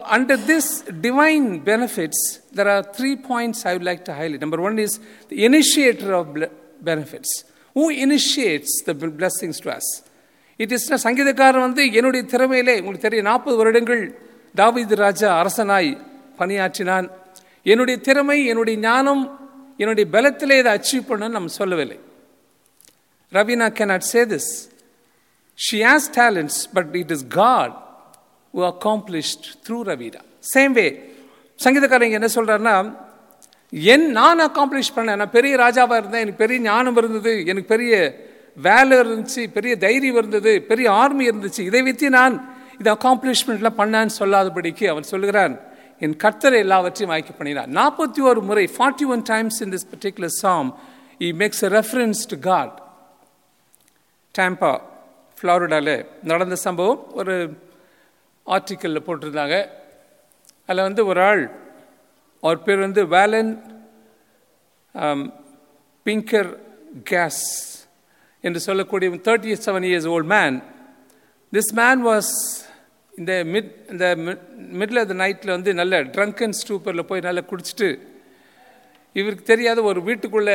under this divine benefits, there are three points I would like to highlight. Number one is the initiator of ble- benefits. Who initiates the b- blessings to us? It is சங்கீதக்காரன் வந்து என்னுடைய திறமையிலே உங்களுக்கு தெரியும் நாற்பது வருடங்கள் தாவீது ராஜா அரசனாய் பணியாற்றினான் என்னுடைய திறமை என்னுடைய ஞானம் என்னுடைய பலத்திலே இதை அச்சீவ் பண்ணணும்னு நம்ம சொல்லவில்லை Raveena cannot say this she has talents but it is god who accomplished through ravina same way சங்கீதக்காரங்க என்ன சொல்றாருன்னா என் நான் அக்காம்ப்ளிஷ் பண்ணேன் நான் பெரிய ராஜாவாக இருந்தேன் எனக்கு பெரிய ஞானம் இருந்தது எனக்கு பெரிய வேலை இருந்துச்சு பெரிய தைரியம் இருந்தது பெரிய ஆர்மி இருந்துச்சு இதை வைத்து நான் இது அக்காம்ப்ளிஷ்மெண்ட்லாம் பண்ணான்னு சொல்லாதபடிக்கு அவன் சொல்லுகிறான் என் கர்த்தரை எல்லாவற்றையும் ஆக்கி பண்ணினான் நாற்பத்தி ஒரு முறை forty one times in this particular psalm he makes a reference to God Tampa ஃப்ளாரிடாவில் நடந்த சம்பவம் ஒரு ஆர்டிக்கலில் போட்டிருந்தாங்க அதில் வந்து ஒரு ஆள் அவர் பேர் வந்து வேலன் பிங்கர் கேஸ் என்று சொல்லக்கூடிய thirty seven years old man this man was இந்த மிட் இந்த மிடில் ஆஃப் த நைட்டில் வந்து நல்ல ட்ரங்கன் ஸ்டூப்பரில் போய் நல்லா குடிச்சிட்டு இவருக்கு தெரியாத ஒரு வீட்டுக்குள்ளே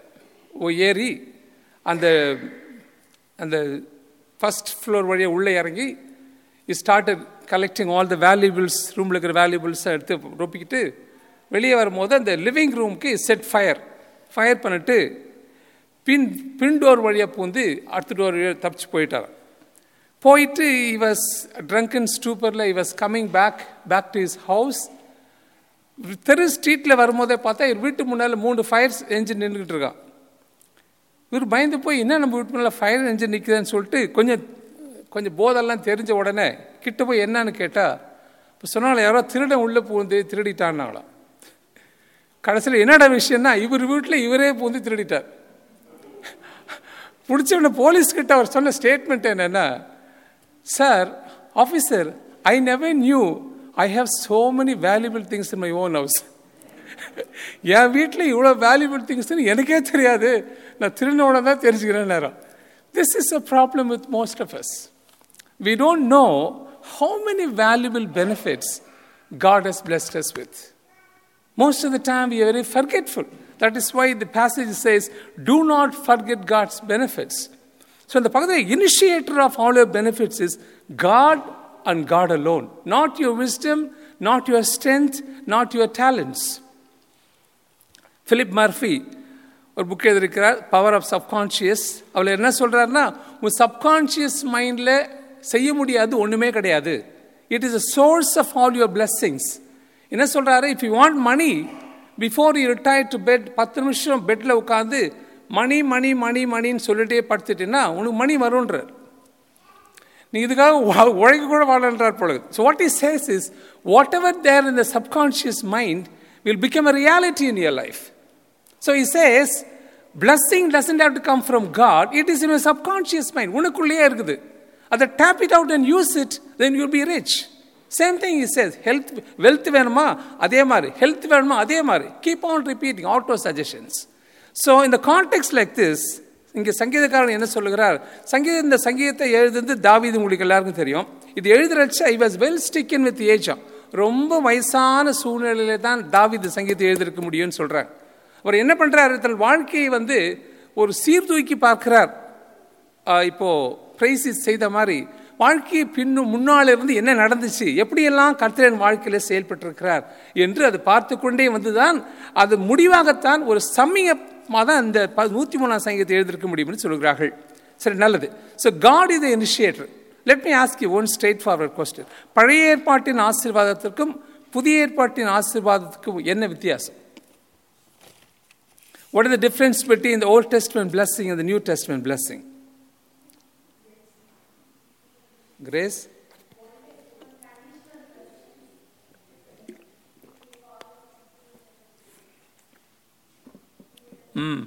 ஏறி அந்த அந்த ஃபஸ்ட் ஃப்ளோர் வழியாக உள்ளே இறங்கி he started collecting all the valuables ரூமில் இருக்கிற வேல்யூபிள்ஸை எடுத்து ரொப்பிக்கிட்டு வெளியே வரும்போது அந்த லிவிங் ரூமுக்கு செட் ஃபயர் ஃபயர் பண்ணிட்டு பின் பின் டோர் வழியாக பூந்து அடுத்த டோர் வழியாக தப்பிச்சு போயிட்டார் போயிட்டு இவாஸ் ட்ரங்கன் ஸ்டூப்பரில் he was coming back back to his house தெரு ஸ்ட்ரீட்டில் வரும்போதே பார்த்தா இவர் வீட்டு முன்னால் மூணு ஃபயர் என்ஜின் நின்றுக்கிட்டு இருக்கான் இவர் பயந்து போய் என்ன நம்ம வீட்டு மேலே ஃபயர் என்ஜின் நிற்குதுன்னு சொல்லிட்டு கொஞ்சம் கொஞ்சம் போதெல்லாம் தெரிஞ்ச உடனே கிட்ட போய் என்னன்னு கேட்டால் இப்போ சொன்னாலும் யாரோ திருடன் உள்ளே பூந்து திருடிட்டான்னாங்களாம் கடைசியில் என்னடா விஷயம்னா இவர் வீட்டில் இவரே பூந்து திருடிட்டார் பிடிச்சவன போலீஸ் கிட்ட அவர் சொன்ன ஸ்டேட்மெண்ட் என்னன்னா sir officer I never knew I have so many valuable things in my own house என் வீட்டில் இவ்வளோ வேல்யூபிள் திங்ஸ்னு எனக்கே தெரியாது நான் திருநோட தான் தெரிஞ்சுக்கிறேன் நேரம் this is a problem with most of us we don't know how many valuable benefits God has blessed us with Most of the time, we are very forgetful. That is why the passage says, Do not forget God's benefits. So, in the Pagada, initiator of all your benefits is God and God alone. Not your wisdom, not your strength, not your talents. Philip Murphy, ஒரு book எழுதியிருக்கிறார் power of subconscious அவள் என்ன சொல்கிறாருன்னா உன் subconscious மைண்டில் செய்ய முடியாது ஒன்றுமே கிடையாது it is a source of all your blessings என்ன சொல்கிறாரு if you want money before you retire to bed பத்து நிமிஷம் பெட்டில் உட்காந்து மணி மணி மணி மணின்னு சொல்லிட்டே படுத்துட்டீங்கன்னா உனக்கு மணி வரும்ன்றார் நீ இதுக்காக உழைக்க கூட வாழன்றார் பொழுது so what he says is whatever there in the subconscious mind will become a reality in your life so he says blessing doesn't have to come from God it is in subconscious mind உனக்குள்ளேயே இருக்குது அதை tap it out and use it then you'll be rich same thing he says health wealth வேணுமா அதே மாதிரி health வேணுமா அதே மாதிரி keep on repeating auto suggestions so இந்த கான்டெக்ட் லைக் திஸ் இங்கே சங்கீதக்காரன் என்ன சொல்லுகிறார் சங்கீத இந்த சங்கீதத்தை எழுதுறது தாவீது உங்களுக்கு எல்லாருக்கும் தெரியும் இது எழுதுறச்சு I was well stricken with age ரொம்ப வயசான சூழ்நிலையில தான் தாவீது சங்கீதத்தை எழுதிருக்க முடியும்னு சொல்கிறார் அவர் என்ன பண்ணுறாரு தன் வாழ்க்கையை வந்து ஒரு சீர்தூக்கி பார்க்கிறார் இப்போ பிரைசிஸ் செய்த மாதிரி வாழ்க்கையை பின்னும் முன்னால் இருந்து என்ன நடந்துச்சு எப்படியெல்லாம் கர்த்தரன் வாழ்க்கையில் செயல்பட்டிருக்கிறார் என்று அது பார்த்து கொண்டே வந்துதான் அது முடிவாகத்தான் ஒரு சமயமாக தான் இந்த நூற்றி மூணாம் சங்கீதத்தை எழுதிருக்க முடியும்னு சொல்கிறார்கள் சரி நல்லது so God is initiator let me ask you one straight forward question பழைய ஏற்பாட்டின் ஆசீர்வாதத்திற்கும் புதிய ஏற்பாட்டின் ஆசீர்வாதத்துக்கும் என்ன வித்தியாசம் What is the difference between the Old Testament blessing and the New Testament blessing? Grace? Hmm.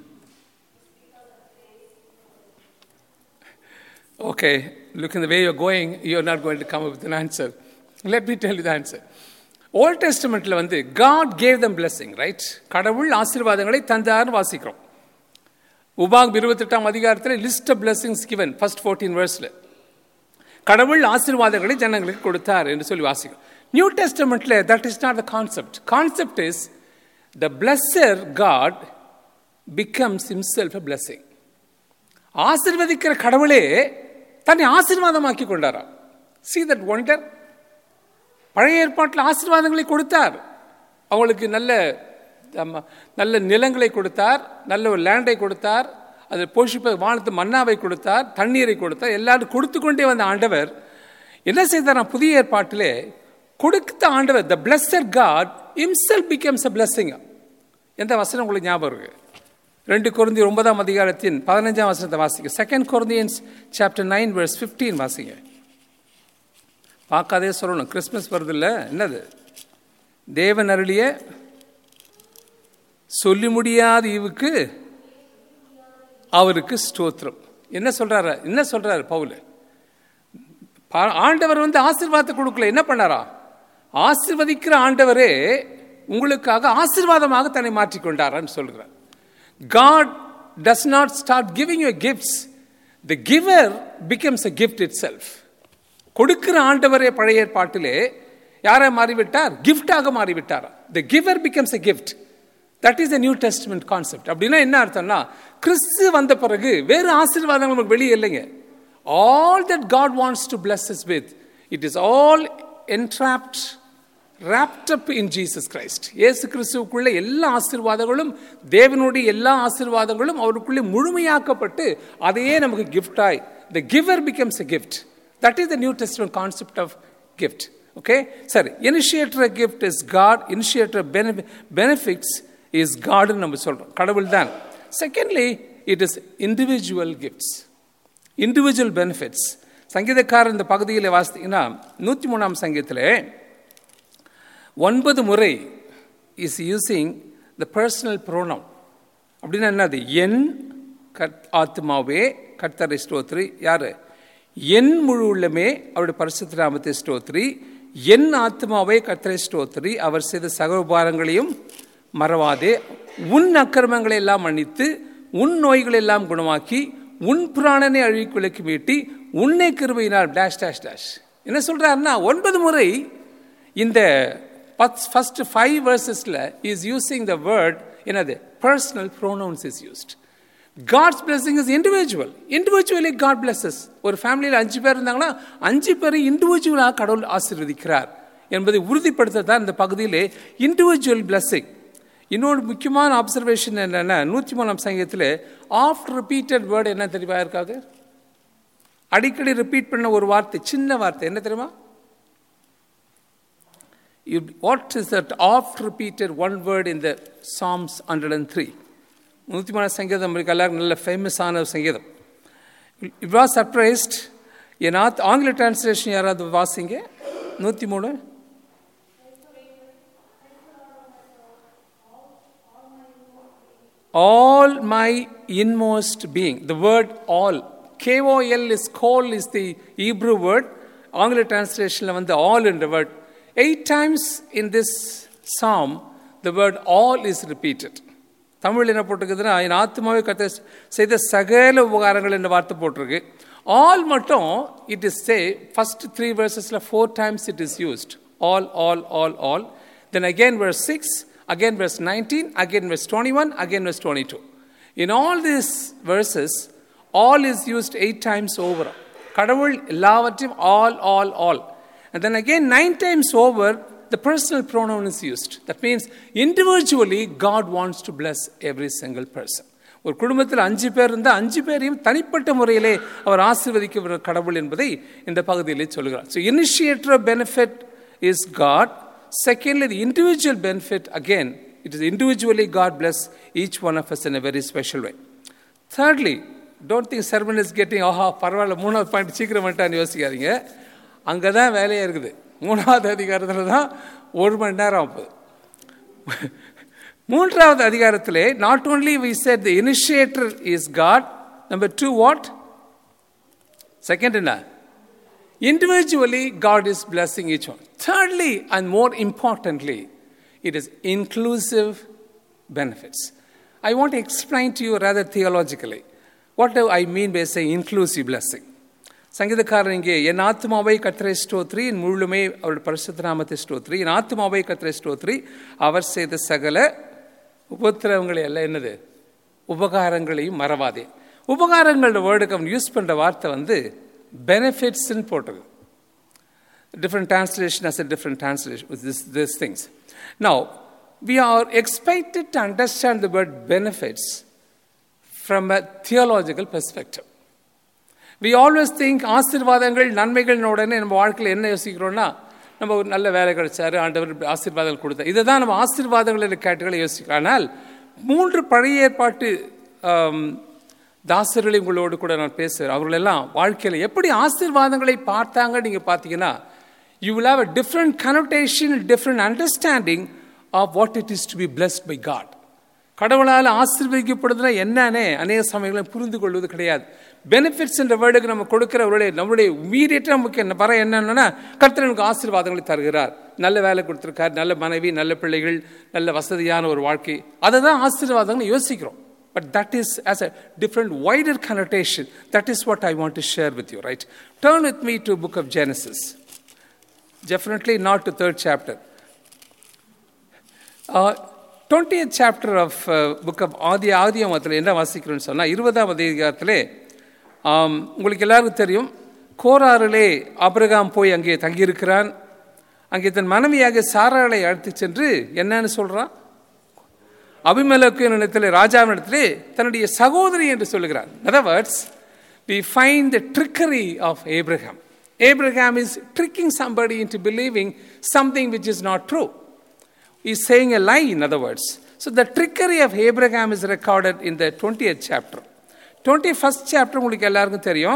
Okay, look in the way you're going, you're not going to come up with an answer. Let me tell you the answer. Old டெஸ்டமெண்ட்டில் வந்து God gave them blessing right கடவுள் ஆசீர்வாதங்களை தந்தார்னு வாசிக்கிறோம் உபாங் இருபத்தெட்டாம் அதிகாரத்தில் list of blessings given first fourteen வேர்ஸில் கடவுள் ஆசீர்வாதங்களை ஜனங்களுக்கு கொடுத்தார் என்று சொல்லி வாசிக்கிறோம் நியூ டெஸ்டமெண்ட்ல that is not the concept concept is the blesser God becomes himself a blessing ஆசிர்வதிக்கிற கடவுளே தன்னை ஆசீர்வாதமாக்கி கொண்டாராம் see that wonder பழைய ஏற்பாட்டில் ஆசீர்வாதங்களை கொடுத்தார் அவங்களுக்கு நல்ல ஆமா, நல்ல நிலங்களை கொடுத்தார் நல்ல ஒரு லேண்டை கொடுத்தார் அதை போஷிப்ப வானத்து மன்னாவை கொடுத்தார் தண்ணீரை கொடுத்தார் எல்லாரும் கொடுத்து கொண்டே வந்த ஆண்டவர் என்ன செய்தார் புதிய ஏற்பாட்டிலே கொடுத்த ஆண்டவர் the blesser God himself becomes a blessing எந்த வசனம் உங்களுக்கு ஞாபகம் இருக்கு ரெண்டு குருந்தி ஒன்பதாம் அதிகாரத்தின் பதினஞ்சாம் வசனத்தை வாசிங்க second Corinthians chapter nine verse 15 வாசிங்க பார்க்காதே சொல்லணும் கிறிஸ்மஸ் வருது இல்ல என்னது தேவன் அருளிய சொல்லி முடியாத ஈவுக்கு அவருக்கு ஸ்தோத்திரம் என்ன சொல்றாரு என்ன சொல்றாரு பவுல் பா- ஆண்டவர் வந்து ஆசீர்வாதத்தை கொடுக்கல என்ன பண்ணாரா ஆசீர்வதிக்கிற ஆண்டவரே உங்களுக்காக ஆசீர்வாதமாக தன்னை மாற்றிக்கொண்டாரான்னு சொல்கிறார் God does not start giving you gifts the giver becomes a gift itself கொடுக்கிற ஆண்டவரே பழைய ஏற்பாட்டிலே யாரை மாறிவிட்டார் கிஃப்டாக மாறிவிட்டார் the giver becomes a gift that is the new testament concept அப்படின்னா என்ன அர்த்தம்னா கிறிஸ்து வந்த பிறகு வேறு ஆசீர்வாதங்கள் நமக்கு வெளியே இல்லைங்க all that God wants to bless us with it is all entrapped wrapped up in Jesus Christ இயேசு கிறிஸ்துவுக்குள்ள எல்லா ஆசீர்வாதங்களும் தேவனுடைய எல்லா ஆசீர்வாதங்களும் அவருக்குள்ளே முழுமையாக்கப்பட்டு அதையே நமக்கு கிஃப்டாய் the giver becomes a gift that is the new testament concept of gift okay சரி initiator of gift is god initiator of benef- benefits is god ன்னு நம்ம சொல்றோம் கடவுள் தான் secondly it is individual gifts individual benefits சங்கீதக்காரர் இந்த பகுதியில் வாசித்தீங்கன்னா நூற்றி மூணாம் சங்கீதத்தில் ஒன்பது முறை he using the personal pronoun அப்படின்னா என்னது என் கத் ஆத்மாவே கர்த்தரை ஸ்தோத்ரி யாரு என் முழு உள்ளமே அவருடைய பரிசுத்த நாமத்தை ஸ்தோத்ரி என் ஆத்மாவே கர்த்தரை ஸ்தோத்ரி அவர் செய்த சகோபாரங்களையும் மறவாதே உன் அக்கிரமங்களை எல்லாம் மன்னித்து உன் நோய்களை எல்லாம் குணமாக்கி உன் புராணனை அழிக்குலைக்கு மீட்டி உன்னை கிருபையினால் டேஷ் டேஷ் டேஷ் என்ன சொல்றாருன்னா ஒன்பது முறை இந்த ஃபர்ஸ்ட் ஃபைவ் வேர்சஸ்ல இஸ் யூசிங் த வேர்ட் என்னது personal pronouns is used God's blessing is individual individually God blesses ஒரு ஃபேமிலியில் அஞ்சு பேர் இருந்தாங்கன்னா அஞ்சு பேரை இண்டிவிஜுவலாக கடவுள் ஆசீர்வதிக்கிறார் என்பதை உறுதிப்படுத்த தான் இந்த பகுதியிலே இண்டிவிஜுவல் பிளஸிங் இன்னொரு முக்கியமான அப்சர்வேஷன் என்னன்னா நூற்றி மூணாம் சங்கத்தில் ஆஃப்டர் ரிப்பீட்டட் வேர்டு என்ன தெரியுமா இருக்காது அடிக்கடி ரிப்பீட் பண்ண ஒரு வார்த்தை சின்ன வார்த்தை என்ன தெரியுமா what is that oft repeated one word in the Psalms hundred and three நூற்றி மூணு சங்கீதம் நம்மளுக்கு எல்லாருக்கும் நல்ல ஃபேமஸான சங்கீதம் இட் வாஸ் சர்ப்ரைஸ்ட் என் ஆத் ஆங்கில டிரான்ஸ்லேஷன் யாராவது வாசிங்க நூற்றி மூணு all my inmost being the word all kol is call is the hebrew word ஆங்கில டிரான்ஸ்லேஷனில் வந்து ஆல் என்ற word eight times in this psalm the word all is repeated Tamil என்ன போட்டிருக்குதுன்னா என் ஆத்மாவை கத்த செய்த சகல உபகாரங்கள் என்ற வார்த்தை போட்டிருக்கு ஆல் மட்டும் it is say first three வேர்சஸில் four times it is used all all all all then again verse six again verse 19, again verse 21, again verse 22. In all these verses, all is used eight times over. கடவுள் எல்லாவற்றையும் all, all, all. And then again nine times over, the personal pronoun is used. That means individually, God wants to bless every single person. ஒரு குடும்பத்தில் அஞ்சு பேர் இருந்தால் அஞ்சு பேரையும் தனிப்பட்ட முறையிலே அவர் ஆசீர்வதிக்க கடவுள் என்பதை இந்த பகுதியிலே சொல்கிறார் so initiator benefit is God Secondly, the individual benefit, again, it is individually God bless each one of us in a very special way. Thirdly, don't think sermon is getting, ஆஹா பரவாயில்ல மூணாவது பாயிண்ட் சீக்கிரம் வந்துட்டான்னு யோசிக்காதீங்க அங்கே தான் வேலையாக இருக்குது மூணாவது அதிகாரத்தில் தான் ஒரு மணி நேரம் ஆகுது மூன்றாவது அதிகாரத்திலே not only we set the initiator is God number two what second என்ன Individually, God is blessing each one. Thirdly, and more importantly, it is inclusive benefits. I want to explain to you rather theologically what do I mean by saying inclusive blessing. சங்கீதக்காரன் இங்கே என் ஆத்மாவை கத்திரை ஸ்தோத்ரி என் முழுமே அவருடைய பரிசுத்த நாமத்தை ஸ்தோத்ரி என் ஆத்மாவை கத்திரை ஸ்தோத்ரி அவர் செய்த சகல உபத்திரவங்களை எல்லாம் என்னது உபகாரங்களையும் மறவாதே உபகாரங்களோட வேர்டுக்கு அவன் யூஸ் பண்ணுற வார்த்தை வந்து பெனிஃபிட்ஸ்ன்னு போட்டிருக்கு different translation has a different translation with this, these things. Now, we are expected to understand the word benefits from a theological perspective. We always think ஆசீர்வாதங்கள் நன்மைகள் உடனே நம்ம வாழ்க்கையில் என்ன யோசிக்கிறோம்னா நம்ம ஒரு நல்ல வேலை கிடைச்சாரு ஆண்டவர் ஆசீர்வாதங்கள் கொடுத்தார் இதை தான் நம்ம ஆசீர்வாதங்கள் கேட்டுகளை யோசிக்கிறோம் ஆனால் மூன்று பழைய ஏற்பாட்டு ஆம், தாசர்களை உங்களோடு கூட நான் பேசுகிறேன் அவர்களெல்லாம் வாழ்க்கையில் எப்படி ஆசீர்வாதங்களை பார்த்தாங்க நீங்கள் பார்த்தீங்கன்னா you will have a different connotation different understanding of what it is to be blessed by God கடவுளால் ஆசீர்வதிக்கப்படுதுன்னா என்னன்னே அநேக சமயங்களை புரிந்து கொள்வது கிடையாது பெனிஃபிட்ஸ் என்ற வேர்டுக்கு நம்ம கொடுக்கிறவருடைய நம்மளுடைய இமீடியட்டாக நமக்கு என்ன வர என்னன்னா கர்த்தர் எனக்கு ஆசீர்வாதங்களை தருகிறார் நல்ல வேலை கொடுத்துருக்கார் நல்ல மனைவி நல்ல பிள்ளைகள் நல்ல வசதியான ஒரு வாழ்க்கை அதை தான் ஆசீர்வாதங்கள் யோசிக்கிறோம் but that is has a different wider connotation that is what I want to share with you right turn with me to book of Genesis definitely not to third chapter. Uh, 20th chapter of uh, book of ஆதி ஆதியாமத்தில் என்ன வாசிக்கிறோம்னு சொன்னால் இருபதாம் அதிகாரத்திலே ஆம், உங்களுக்கு எல்லாருக்கும் தெரியும் கோராறிலே ஆபிரகாம் போய் அங்கே தங்கியிருக்கிறான் அங்கே தன் மனைவியாக சாராளை அழைத்து சென்று என்னன்னு சொல்றான் அபிமலக்கு இடத்திலே ராஜாவினிடத்திலே தன்னுடைய சகோதரி என்று சொல்லுகிறார் other words we find the treachery of Abraham Abraham is tricking somebody into believing something which is not true he's saying a lie in other words so the treachery of Abraham is recorded in the twenty chapter twenty first chapter உங்களுக்கு எல்லாருக்கும் தெரியும்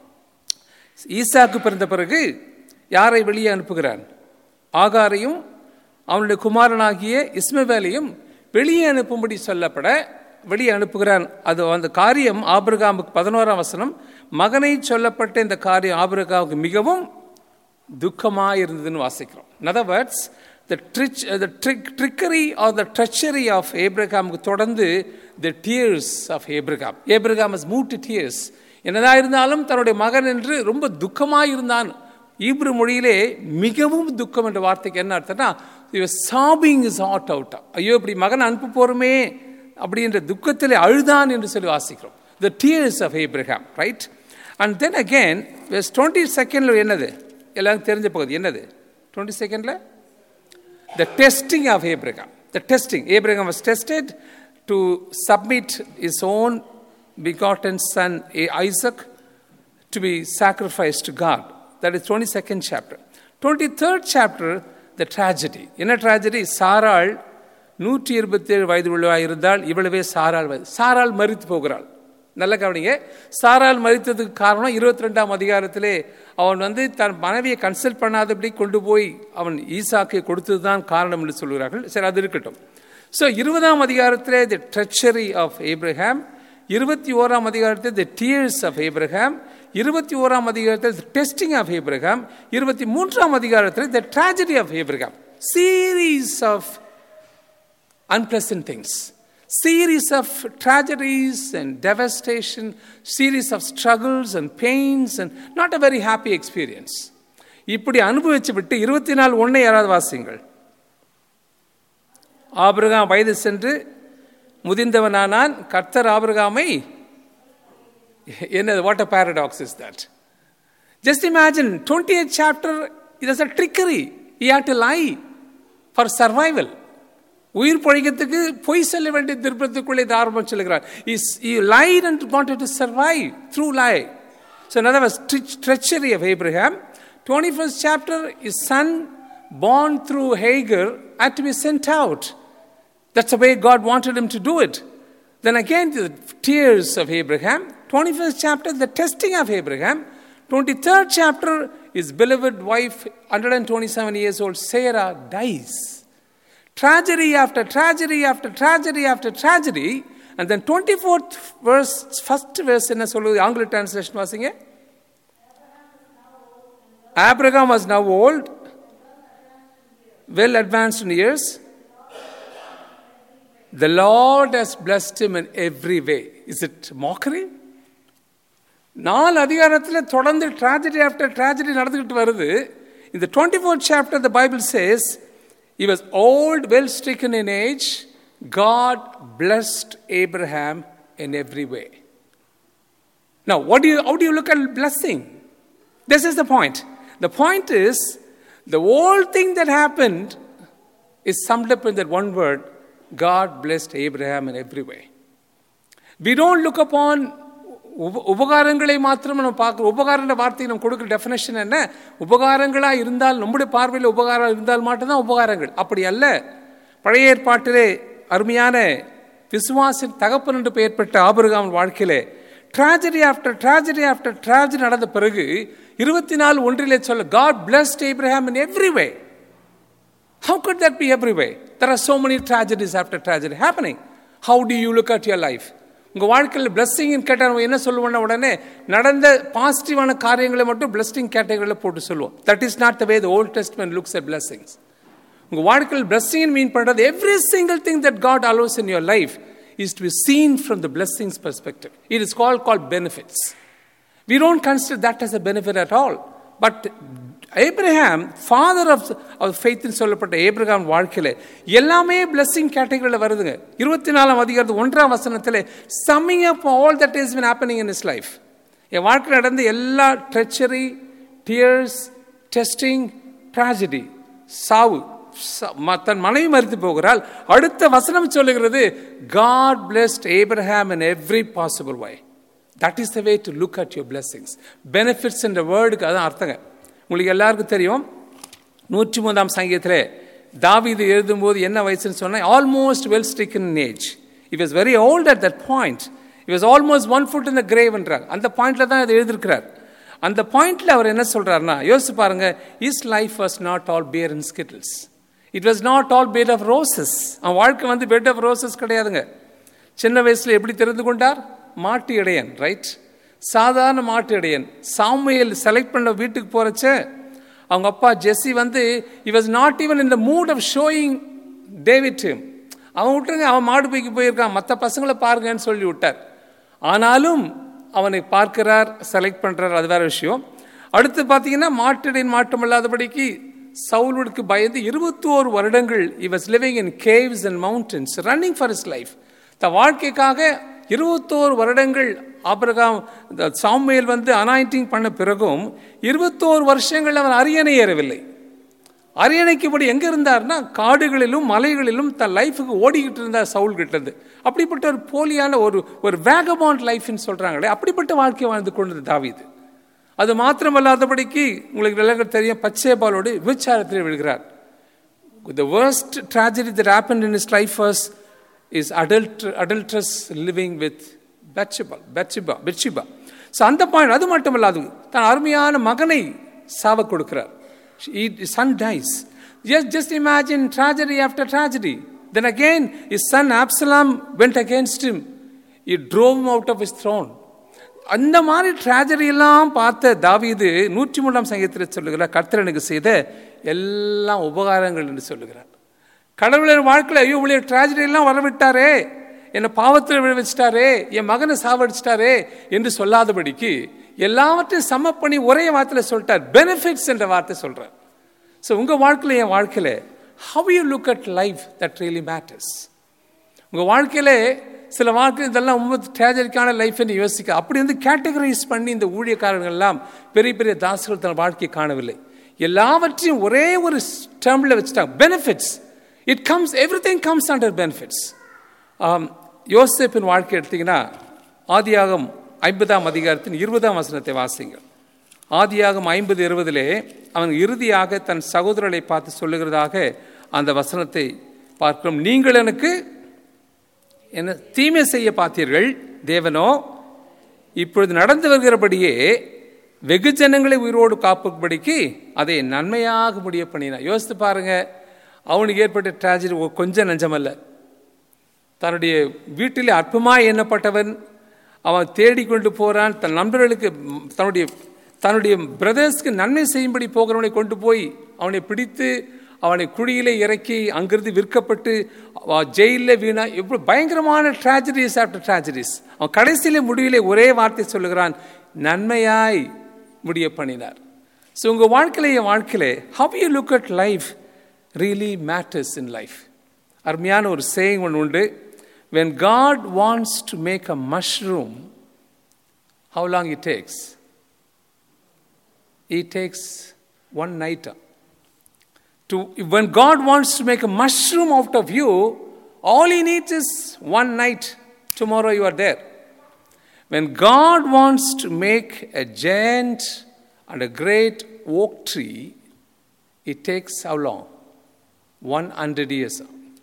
ஈசாக்கு பிறந்த பிறகு யாரை வெளியே அனுப்புகிறான் ஆகாரையும் அவனுடைய குமாரனாகிய இஸ்மவேலையும் வெளியே அனுப்பும்படி சொல்லப்பட வெளியே அனுப்புகிறான் அது அந்த காரியம் ஆபிரகாமுக்கு பதினோராம் வசனம் மகனை சொல்லப்பட்ட இந்த காரியம் ஆபிரகாமுக்கு மிகவும் துக்கமாக இருந்ததுன்னு வாசிக்கிறோம் in other words the trick the trick trickery or the treachery of ஏப்ரகாமுக்கு தொடர்ந்து the tears of Abraham Abraham has moved to tears என்னதான் இருந்தாலும் தன்னுடைய மகன் என்று ரொம்ப துக்கமாக இருந்தான் ஈப்ரு மொழியிலே மிகவும் துக்கம் என்ற வார்த்தைக்கு என்ன அர்த்தம்னா சாபிங் இஸ் ஹாட் அவுட் ஐயோ இப்படி மகன் அனுப்ப போறோமே அப்படின்ற துக்கத்திலே அழுதான் என்று சொல்லி வாசிக்கிறோம் the tears of Abraham right and then again verse twenty செகண்டில் என்னது எல்லாரும் தெரிஞ்ச பகுதி என்னது டுவெண்ட்டி செகண்டில் the testing of Abraham. The testing. Abraham was tested to submit his own begotten son Isaac to be sacrificed to God. That is 22nd chapter. 23rd chapter, the tragedy. என்ன tragedy? சாராள் நூற்றி இருபத்தி ஏழு வயது உள்ளவராக இருந்தால் இவ்வளவே சாராள் வயது சாராள் மறித்து போகிறாள் நல்ல கவனிங்க சாரால் மறித்ததுக்கு காரணம் இருபத்தி ரெண்டாம் அதிகாரத்திலே அவன் வந்து தன் மனைவியை கன்சல்ட் பண்ணாதபடி கொண்டு போய் அவன் ஈசாக்கை கொடுத்தது தான் காரணம் என்று சொல்கிறார்கள் சரி அது இருக்கட்டும் ஸோ இருபதாம் அதிகாரத்திலே தி ட்ரெச்சரி ஆஃப் ஏப்ரஹாம் இருபத்தி ஓராம் அதிகாரத்தில் தி டியர்ஸ் ஆஃப் ஏப்ரஹாம் இருபத்தி ஓராம் அதிகாரத்தில் தி டெஸ்டிங் ஆஃப் ஏப்ரஹாம் இருபத்தி மூன்றாம் அதிகாரத்தில் the tragedy of Abraham series of unpleasant things series of tragedies and devastation series of struggles and pains and not a very happy experience இப்படி அனுபவிச்சு விட்டு இருபத்தி நாலு ஒன்றை யாராவது வாசிங்கள் ஆபிரகாம் வயது சென்று முதிர்ந்தவனானான் கர்த்தர் ஆபிரகாமை என்னது what a paradox is that just imagine twenty eight chapter it is a treachery he had to lie for survival உயிர் பொழைக்கிறதுக்கு பொய் சொல்ல வேண்டிய திருப்பத்துக்குள்ளே இது ஆரம்பம் சொல்லுகிறார் he you lied and wanted to survive through lie so another was treachery of Abraham. 21st chapter, his son, born through Hagar, had to be sent out. That's the way God wanted him to do it. Then again, the tears of Abraham. 21st chapter, the testing of Abraham. 23rd chapter, his beloved wife, 127 years old, Sarah, dies tragedy after tragedy after tragedy after tragedy and then 24th verse first verse என்ன சொல்லுது ஆங்கில translation வாசிங்க Abraham was now old well advanced in years the Lord has blessed him in every way is it mockery நாலு அதிகாரத்தில் தொடர்ந்து tragedy after tragedy நடந்துக்கிட்டு வருது இந்த twenty four chapter the Bible says he was old well stricken in age God blessed Abraham in every way Now, what do you, how do you look at blessing? This is the point. The point is, the whole thing that happened is summed up in that one word God blessed Abraham in every way. We don't look upon உப உபகாரங்களை மாத்திரம் நம்ம பார்க்குறோம் உபகாரன்ற வார்த்தையை நம்ம கொடுக்குற definition என்ன உபகாரங்களாக இருந்தால் நம்முடைய பார்வையில் உபகாரம் இருந்தால் மட்டும்தான் உபகாரங்கள் அப்படி அல்ல பழைய ஏற்பாட்டிலே அருமையான விசுவாசின் தகப்பன் என்று பெயர் பெற்ற ஆபிரகாம் வாழ்க்கையிலே tragedy after tragedy after tragedy நடந்த பிறகு இருபத்தி நாலு ஒன்றிலே சொல்ல God blessed Abraham in every way How could that be everywhere? There are so many tragedies after tragedy happening. How do you look at your life? உங்கள் வாழ்க்கையில் பிளஸ்ஸிங்னு கேட்டால் நம்ம என்ன சொல்லுவோம்னா உடனே நடந்த பாசிட்டிவான காரியங்களை மட்டும் பிளஸ்டிங் கேட்டகரியில் போட்டு சொல்லுவோம் that is not the way the volt testament looks at blessings உங்கள் வாழ்க்கையில் பிளஸ்ஸிங் மீன் பண்ணுறது every single thing that God allows in your life is to be seen from the blessings perspective it is call call benefits We don't consider that as a benefit at all. But Abraham, father of, of faith ன்னு சொல்லப்பட்ட Abraham வாழ்க்கையில எல்லாமே blessing கேட்டகரியில் வருதுங்க இருபத்தி நாலாம் அதிகாரத்து ஒன்றாம் வசனத்தில் summing up all that is been happening in his life என் வாழ்க்கையில் நடந்த எல்லா ட்ரெச்சரி டியர்ஸ் டெஸ்டிங் ட்ராஜடி சாவு ச- ம- தன் மனைவி மறித்து போகிறாள் அடுத்த வசனம் சொல்லுகிறது God blessed Abraham in every possible way that is the way to look at your blessings benefits என்ற வேர்டுக்கு அதான் அர்த்தங்க உங்களுக்கு எல்லாருக்கும் தெரியும் நூற்றி மூன்றாம் சங்கீதத்தில் தாவீது எழுதும்போது என்ன வயசுன்னு சொன்னால் almost well stick in age it was very old at that point it was almost one foot in the கிரேவ்ன்றாங்க அந்த பாயிண்ட்ல தான் இதை எழுதியிருக்கிறார் அந்த பாயிண்ட்ல அவர் என்ன சொல்றாருன்னா யோசிச்சு பாருங்க his life was not all beer in skittles it was not all bed of roses அவன் வாழ்க்கை வந்து பெட் ஆஃப் ரோசஸ் கிடையாதுங்க சின்ன வயசுல எப்படி தெரிந்து கொண்டார் மாட்டு இடையன் ரைட் சாதாரண மாட்டு இடையன் சாமுவேல் செலக்ட் பண்ண வீட்டுக்கு போறச்ச அவங்க அப்பா ஜெஸ்ஸி வந்து he was not even in the mood of showing David him அவன் விட்டுருங்க அவன் மாடு போய்க்கு போயிருக்கான் மற்ற பசங்களை பாருங்கன்னு சொல்லி விட்டார் ஆனாலும் அவனை பார்க்கிறார் செலக்ட் பண்றார் அது வேற விஷயம் அடுத்து பார்த்தீங்கன்னா மாட்டிடையின் மாட்டம் இல்லாதபடிக்கு சவுலுக்கு பயந்து இருபத்தோரு வருடங்கள் he was living in caves and mountains running for his life த வாழ்க்கைக்காக இருபத்தோரு வருடங்கள் ஆபிரகாம் இந்த சாமுவேல் வந்து அனாயிண்டிங் பண்ண பிறகும் இருபத்தோரு வருஷங்கள் அவன் அரியணை ஏறவில்லை அரியணைக்குபடி எங்க இருந்தார்னா காடுகளிலும் மலைகளிலும் தன் லைஃபுக்கு ஓடிக்கிட்டு இருந்தார் சவுல் கிட்ட இருந்து அப்படிப்பட்ட ஒரு போலியான ஒரு ஒரு வேகபாண்ட் லைஃப்னு சொல்றாங்களே அப்படிப்பட்ட வாழ்க்கை வாழ்ந்து கொண்டது தாவீது அது மாத்திரமல்லாதபடிக்கு உங்களுக்கு நல்லா தெரியும் பச்சைபாலோடு விபச்சாரத்தில் விழுகிறார் the worst tragedy that happened in his life was is adult, adulterous living with Bathsheba, Bathsheba, Bathsheba. So அந்த பாயிண்ட் அது மட்டும் இல்லாது தன் அருமையான மகனை சாவ கொடுக்கிறார் He- his son dies. Just, just imagine tragedy after tragedy. Then again, his son Absalom went against him. He drove him out of his throne. அந்த மாதிரி tragedy எல்லாம் பார்த்த தாவீது நூற்றி மூன்றாம் சங்கீதத்தில் சொல்லுகிறார் கர்த்தரனுக்கு செய்த எல்லாம் உபகாரங்கள் என்று சொல்லுகிறார் கடவுளின் வாழ்க்கையில் ஐயோ இவ்வளோ tragedy எல்லாம் வரவிட்டாரே என்னை பாவத்தில் விழ வச்சிட்டாரே என் மகனை சாவடிச்சிட்டாரே என்று சொல்லாதபடிக்கு எல்லாவற்றையும் சம பண்ணி ஒரே வார்த்தையில் சொல்லிட்டார் பெனிஃபிட்ஸ் என்ற வார்த்தை சொல்றார் ஸோ உங்கள் வாழ்க்கையில் என் வாழ்க்கையில் how you look at life that really matters உங்கள் வாழ்க்கையிலே சில வாழ்க்கை இதெல்லாம் ரொம்ப ட்ராஜடிக்கான லைஃப்னு யோசிக்க அப்படி வந்து கேட்டகரைஸ் பண்ணி இந்த ஊழியக்காரர்கள் எல்லாம் பெரிய பெரிய தாசர்கள் தன் வாழ்க்கையை காணவில்லை எல்லாவற்றையும் ஒரே ஒரு டேர்மில் வச்சுட்டாங்க benefits it comes everything comes under benefits யோசேப்பின் வாழ்க்கை எடுத்தீங்கன்னா ஆதியாகம் ஐம்பதாம் அதிகாரத்தின் இருபதாம் வசனத்தை வாசிங்கள் ஆதியாகம் ஐம்பது இருபதிலே அவன் இறுதியாக தன் சகோதரரை பார்த்து சொல்லுகிறதாக அந்த வசனத்தை பார்க்கிறோம் நீங்கள் எனக்கு என்ன தீமை செய்ய பார்த்தீர்கள் தேவனோ இப்பொழுது நடந்து வருகிறபடியே வெகு ஜனங்களை உயிரோடு காப்பும்படிக்கு அதை நன்மையாக முடிய பண்ணினார் யோசித்து பாருங்க அவனுக்கு ஏற்பட்ட ட்ராஜடி கொஞ்சம் நஞ்சமல்ல தன்னுடைய வீட்டிலே அற்பமாய் எண்ணப்பட்டவன் அவன் தேடிக்கொண்டு போறான் தன் நண்பர்களுக்கு ம், தன்னுடைய தன்னுடைய பிரதர்ஸ்க்கு நன்மை செய்யும்படி போகிறவனை கொண்டு போய் அவனை பிடித்து அவனை குழியிலே இறக்கி அங்கிருந்து விற்கப்பட்டு ஜெயிலில் வீணா எப்படி பயங்கரமான ட்ராஜடிஸ் ஆஃப்டர் ட்ராஜடிஸ் அவன் கடைசியிலே முடிவிலே ஒரே வார்த்தை சொல்லுகிறான் நன்மையாய் முடிய பண்ணினார் ஸோ உங்கள் வாழ்க்கையில என் வாழ்க்கையில how you look at life really matters in life அருமையான ஒரு சேயிங் ஒன்று உண்டு when God wants to make a mushroom how long it takes it takes one night. To, when God wants to make a mushroom out of you, all he needs is one night. Tomorrow you are there. When God wants to make a giant and a great oak tree, it takes how long? 100 years.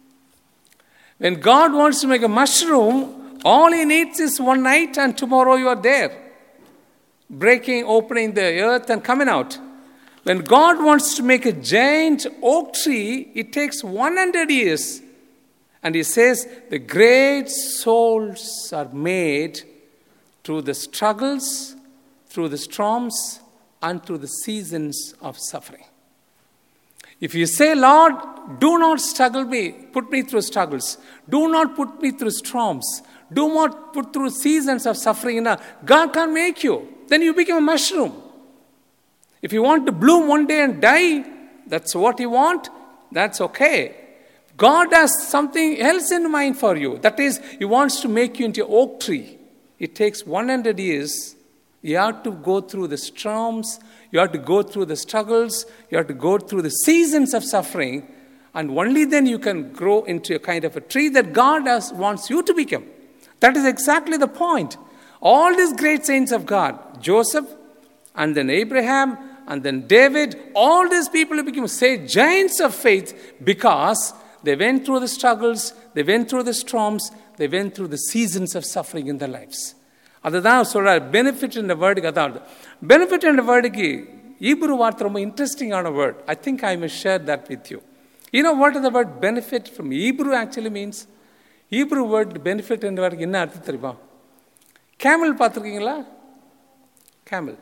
When God wants to make a mushroom, all he needs is one night, and tomorrow you are there breaking, opening the earth, and coming out. When God wants to make a giant oak tree, it takes 100 years. And He says the great souls are made through the struggles, through the storms, and through the seasons of suffering. If you say, Lord, do not struggle me, put me through struggles, do not put me through storms, do not put through seasons of suffering, God can make you then you become a mushroom. If you want to bloom one day and die, that's what you want, that's okay. God has something else in mind for you. That is, He wants to make you into an oak tree. It takes 100 years. You have to go through the storms, you have to go through the struggles, you have to go through the seasons of suffering, and only then you can grow into a kind of a tree that God has, wants you to become. That is exactly the point. All these great saints of God, Joseph, and then Abraham, and then David, all these people became, say, giants of faith because they went through the struggles, they went through the storms, they went through the seasons of suffering in their lives. அதுதான் சொல்றார் benefit என்ற வேர்டுக்கு அதான் benefit என்ற வேர்டுக்கு Hebrew வார்த்தை ரொம்ப இன்ட்ரெஸ்டிங்கான word I think I may share that with you you know what the word benefit from Hebrew actually means Hebrew word benefit என்ற வேர்டுக்கு என்ன அர்த்தம் தெரியுமா கேமல் பார்த்துருக்கீங்களா கேமல்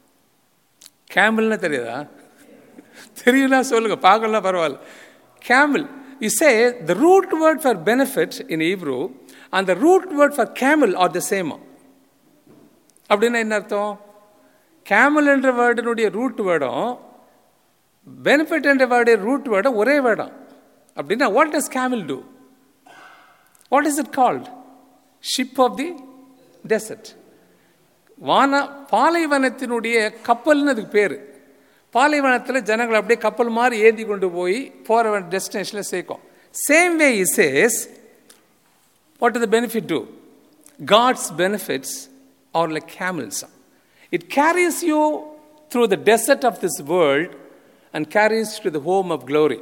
கேமல்னு தெரியுதா தெரியும்னா சொல்லுங்க பார்க்கலாம் பரவாயில்ல camel you say the root word for benefit in Hebrew and the root word for camel are the same. அப்படின்னா என்ன அர்த்தம் கேமல் என்ற வேர்டினுடைய ரூட் வேர்டும் பெனிஃபிட் என்ற வேர்டைய ரூட் வேர்டும் ஒரே வேர்டம் அப்படின்னா what does camel do what is it called ship of the desert வான பாலைவனத்தினுடைய கப்பல்னு அதுக்கு பேர் பாலைவனத்தில் ஜனங்கள் அப்படியே கப்பல் மாதிரி ஏந்தி கொண்டு போய் போகிற டெஸ்டினேஷனில் சேர்க்கும் same way he says what is the benefit to God's benefits are like camels it carries you through the desert of this world and carries to the home of glory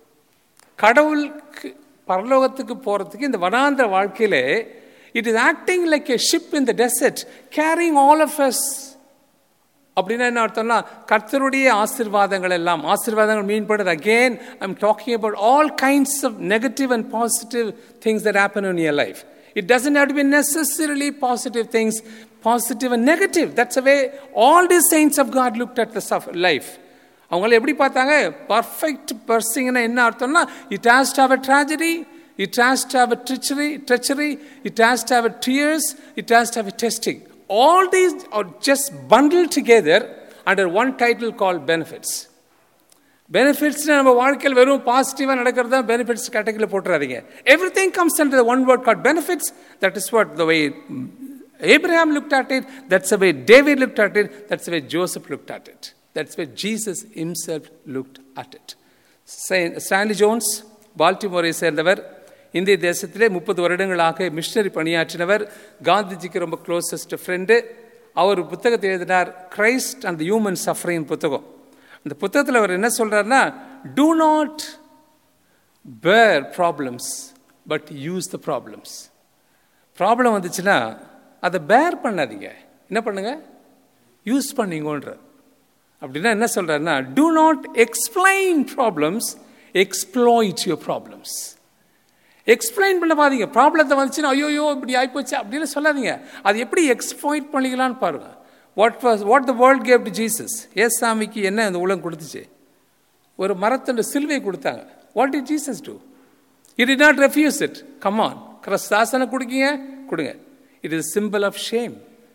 கடவுளுக்கு பரலோகத்துக்கு போகிறதுக்கு இந்த வனாந்திர வாழ்க்கையிலே it is acting like a ship in the desert carrying all of us அப்படின்னா என்ன அர்த்தம்னா கர்த்தருடைய ஆசிர்வாதங்கள் எல்லாம் ஆசிர்வாதங்கள் மீன் பண்ணுறது again I'm talking about all kinds of negative and positive things that happen in your life it doesn't have to be necessarily positive things positive and negative that's way all the saints of God look at the life அவங்கள எப்படி பார்த்தாங்க perfect பர்சிங்னா என்ன அர்த்தம்னா it has to have a tragedy it has to have a treachery treachery it has to have a tears it has to have a testing all these are just bundled together under one title called benefits. Benefits நம்ம வாழ்க்கையில் வெறும் பாசிட்டிவாக நடக்கிறது தான் benefits கேட்டகரியில் போட்டுறாதீங்க everything comes and one word God benefits that is what the way Abraham looked at it, that's the way David looked at it, that's the way Joseph looked at it. That's where Jesus himself looked at it. Stanley Jones பால்டிமோரை சேர்ந்தவர் இந்திய தேசத்திலே முப்பது வருடங்களாக missionary பணியாற்றினவர் காந்திஜிக்கு ரொம்ப closest friend அவர் புத்தகத்தை எழுதினார் Christ and human suffering புத்தகம் அந்த புத்தகத்தில் அவர் என்ன சொல்றாருன்னா do not bear problems but use the problems problem வந்துச்சுன்னா அதை பேர் பண்ணாதீங்க என்ன பண்ணுங்க யூஸ் பண்ணிங்கன்ற அப்படின்னா என்ன சொல்றாருன்னா do not explain problems exploit your problems explain பண்ண பாதீங்க ப்ராப்ளத்தை வந்துச்சுன்னா ஐயோயோ இப்படி ஆகிப்போச்சு அப்படின்னு சொல்லாதீங்க அது எப்படி எக்ஸ்ப்ளாய்ட் பண்ணிக்கலான்னு பாருங்க what was what the world gave to Jesus as சாமிக்கு என்ன அந்த உலகம் கொடுத்துச்சு ஒரு மரத்தோட சிலுவை கொடுத்தாங்க what did Jesus do it it not refuse it come on கிரஸ்தாசனை கொடுக்கீங்க கொடுங்க it is simple of shame